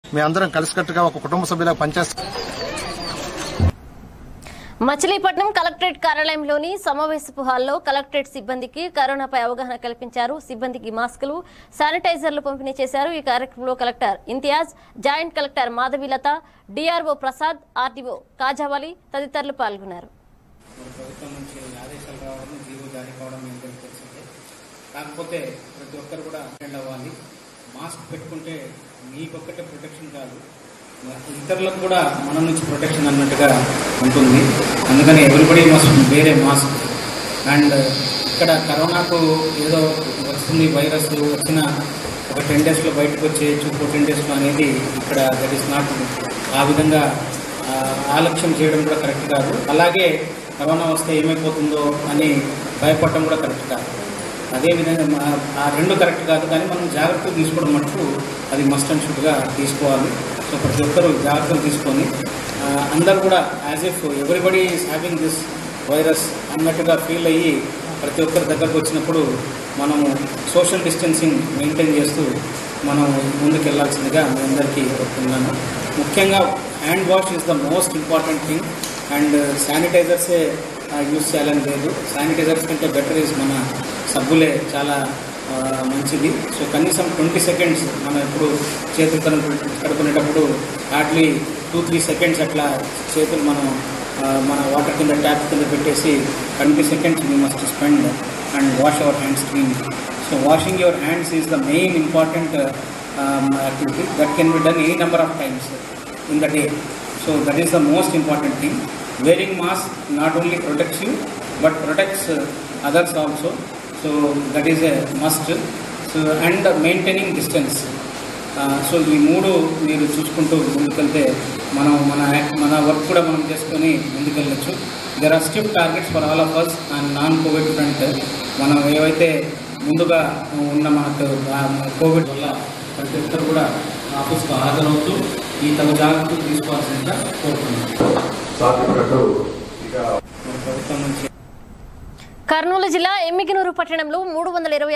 మీ అందరం కలిసికట్టుగా ఒక కుటుంబ సభ్యులకు పనిచేస్తాం మచిలీపట్నం కలెక్టరేట్ కార్యాలయంలోని సమావేశపు హాల్లో కలెక్టరేట్ సిబ్బందికి కరోనాపై అవగాహన కల్పించారు సిబ్బందికి మాస్కులు శానిటైజర్లు పంపిణీ చేశారు ఈ కార్యక్రమంలో collector Imtiaz joint collector Madhavilatha DRO Prasad RDO Khajavali తదితరులు పాల్గొన్నారు ప్రభుత్వం నుంచి ఆదేశాలు రావడం జీవో జారీ కావడం మీ అందరికీ తెలిసిందే కాకపోతే ప్రతి ఒక్కరు కూడా అటెండ్ అవ్వాలి మాస్క్ పెట్టుకుంటే మీకొక్కటే ప్రొటెక్షన్ కాదు ఇతరులకు కూడా మన నుంచి ప్రొటెక్షన్ అన్నట్టుగా ఉంటుంది అందుకని everybody must wear mask and ఇక్కడ కరోనాకు ఏదో వస్తుంది వైరస్ వచ్చిన ఒక టెన్ డేస్లో బయటకు వచ్చేయచ్చు ఫోర్టీన్ డేస్లో అనేది ఇక్కడ దట్ ఈస్ నాట్ ఆ విధంగా ఆ, ఆలక్ష్యం చేయడం కూడా కరెక్ట్ కాదు అలాగే కరోనా వస్తే ఏమైపోతుందో అని భయపడటం కూడా కరెక్ట్ కాదు అదేవిధంగా మా- ఆ రెండు కరెక్ట్ కాదు కానీ మనం జాగ్రత్తలు తీసుకోవడం మటుకు అది మస్ట్ అండ్ షుడ్గా తీసుకోవాలి సో ప్రతి ఒక్కరు జాగ్రత్తలు తీసుకొని ఆ, అందరూ కూడా as if everybody is having this virus అన్నట్టుగా ఫీల్ అయ్యి ప్రతి ఒక్కరి దగ్గరకు వచ్చినప్పుడు మనము సోషల్ డిస్టెన్సింగ్ మెయింటైన్ చేస్తూ మనం ముందుకు వెళ్ళాల్సిందిగా మీ అందరికీ కోరుతున్నాను ముఖ్యంగా hand wash is the most important thing and శానిటైజర్సే యూస్ చేయాలని లేదు శానిటైజర్స్ కంటే బెటర్ ఇస్ మన సబ్బులే చాలా ఆ, మంచిది సో కనీసం ట్వంటీ సెకండ్స్ మనం ఎప్పుడు చేతులు కడుపు కడుకునేటప్పుడు హార్డ్లీ టూ త్రీ సెకండ్స్ అట్లా చేతులు మనం ఆ, మన వాటర్ కింద ట్యాప్ కింద పెట్టేసి twenty seconds we must spend and wash our hands clean so washing your hands is the main important activity that can be done any number of times in the day. So that is the most important thing. Wearing mask not only protects you but protects uh, others also. So that is a must. So and maintaining distance. So ఈ మూడు మీరు చూసుకుంటూ ముందుకెళ్తే మనం మన మన work కూడా మనం చేసుకొని ముందుకెళ్ళచ్చు there are stiff targets for all of us and non Covid front మనం ఏవైతే ముందుగా ఉన్న మనకు కోవిడ్ వల్ల ప్రతి ఒక్కరు కూడా ఆఫీస్కు హాజరవుతూ ఈ తగు జాగ్రత్తలు తీసుకోవాల్సిందిగా కోరుతున్నాను ప్రభుత్వం నుంచి కర్నూలు జిల్లా ఎమ్మిగినూరు పట్టణంలో మూడు వందల ఇరవై